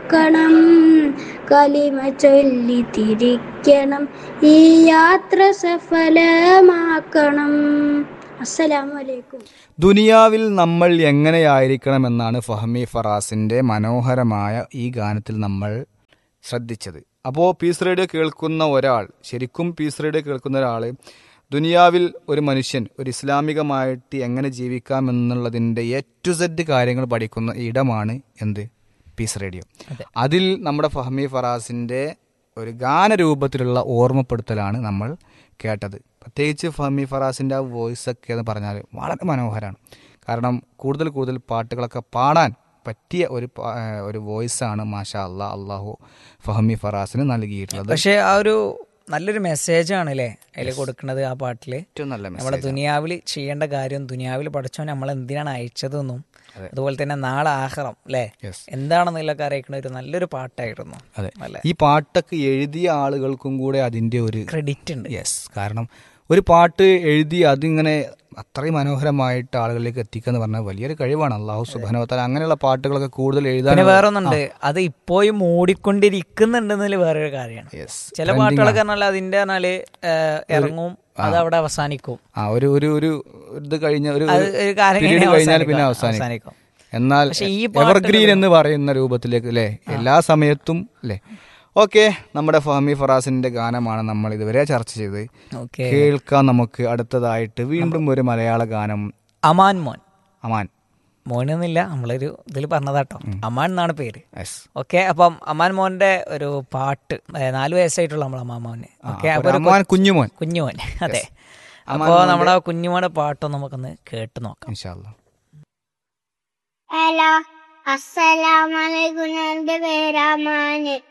നോക്കണം കലിമ ചൊല്ലി തിരിക്കണം ഈ യാത്ര സഫലമാക്കണം അസ്സലാമു അലൈക്കും ദുനിയാവിൽ നമ്മൾ എങ്ങനെയായിരിക്കണമെന്നാണ് ഫഹമി ഫറാസിന്റെ മനോഹരമായ ഈ ഗാനത്തിൽ നമ്മൾ ശ്രദ്ധിച്ചത് അപ്പോൾ പീസ് റേഡിയോ കേൾക്കുന്ന ഒരാൾ ശരിക്കും പീസ് റേഡിയോ കേൾക്കുന്ന ഒരാൾ ദുനിയാവിൽ ഒരു മനുഷ്യൻ ഒരു ഇസ്ലാമികമായിട്ട് എങ്ങനെ ജീവിക്കാം എന്നുള്ളതിൻ്റെ എ ടു സെഡ് കാര്യങ്ങൾ പഠിക്കുന്ന ഇടമാണ് എന്ത് പീസ് റേഡിയോ അതിൽ നമ്മുടെ ഫഹമി ഫറാസിൻ്റെ ഒരു ഗാനരൂപത്തിലുള്ള ഓർമ്മപ്പെടുത്തലാണ് നമ്മൾ കേട്ടത് പ്രത്യേകിച്ച് ഫഹമി ഫറാസിൻ്റെ ആ വോയിസ് ഒക്കെ എന്ന് പറഞ്ഞാൽ വളരെ മനോഹരമാണ് കാരണം കൂടുതൽ കൂടുതൽ പാട്ടുകളൊക്കെ പാടാൻ പറ്റിയ ഒരു പാ- ഏഹ് ഒരു വോയിസാണ് മാഷാ അല്ലാ അള്ളാഹു ഫഹമി ഫറാസിന് നൽകിയിട്ടുള്ളത് പക്ഷെ ആ ഒരു നല്ലൊരു മെസ്സേജ് ആണ് അല്ലേ അതിൽ കൊടുക്കുന്നത് ആ പാട്ടില് ഏറ്റവും നല്ല നമ്മളെ മെസ്സേജ് ദുനിയാവിൽ ചെയ്യേണ്ട കാര്യം ദുനിയാവിൽ പഠിച്ചോ നമ്മൾ എന്തിനാണ് അയച്ചതെന്നും അതുപോലെ തന്നെ നാളെ ആഹ്റം അല്ലേ യെസ് എന്താണെന്നുള്ളതൊക്കെ അറിയിക്കുന്ന ഒരു നല്ലൊരു പാട്ടായിരുന്നു അതെ അല്ലേ ഈ പാട്ടൊക്കെ എഴുതിയ ആളുകൾക്കും കൂടെ അതിൻ്റെ ഒരു ക്രെഡിറ്റ് ഉണ്ട് യെസ് കാരണം ഒരു പാട്ട് എഴുതി അതിങ്ങനെ അത്രയും മനോഹരമായിട്ട് ആളുകളിലേക്ക് എത്തിക്കുക എന്ന് പറഞ്ഞാൽ വലിയൊരു കഴിവാണ് അള്ളാഹു സുബാനോത്താൽ അങ്ങനെയുള്ള പാട്ടുകളൊക്കെ കൂടുതൽ എഴുതാൻ പിന്നെ വേറെ ഒന്നുണ്ട് അത് ഇപ്പോഴും മൂടിക്കൊണ്ടിരിക്കുന്നുണ്ടെന്നതിൽ വേറൊരു കാര്യമാണ് യെസ് ചില പാട്ടുകളൊക്കെ പറഞ്ഞാൽ അതിന്റെ പറഞ്ഞാല് ഏഹ്, ഇറങ്ങും അത് അവിടെ അവസാനിക്കും ആ ഒരു ഒരു ഒരു ഇത് കഴിഞ്ഞ ഒരു അത് ഒരു കാലം period കഴിഞ്ഞ് കഴിഞ്ഞാൽ പിന്നെ അവസാനിക്കും. അവസാനിക്കും എന്നാൽ പക്ഷേ ഈ എവർഗ്രീൻ എന്ന് പറയുന്ന രൂപത്തിലേക്ക് അല്ലേ എല്ലാ സമയത്തും അല്ലേ ഓക്കെ നമ്മുടെ ഫഹമി ഫറാസിന്റെ ഗാനമാണ് നമ്മൾ ഇതുവരെ ചർച്ച ചെയ്തത് ഓക്കെ കേൾക്കാം നമുക്ക് അടുത്തതായിട്ട് വീണ്ടും ഒരു മലയാള ഗാനം അമാൻ മോൻ അമാൻ മോനെന്നില്ല നമ്മളൊരു ഇതിൽ പറഞ്ഞതാട്ടോ അമാൻ എന്നാണ് പേര് യെസ് ഓക്കെ അപ്പം അമാൻ മോന്റെ ഒരു പാട്ട് ഏ, നാല് വയസ്സായിട്ടുള്ള നമ്മൾ അമ്മാ മോന് ഓക്കെ അപ്പൊ ഒരു അമാൻ കുഞ്ഞുമോൻ കുഞ്ഞുമോൻ അതെ അപ്പോ നമ്മുടെ കുഞ്ഞുമോന്റെ പാട്ടൊന്ന് നമുക്കൊന്ന് കേട്ട് നോക്കാം ഇൻഷാല്ലാ ഹലോ അസ്സലാമലൈക്കും എൻ്റെ പേര് അമാന്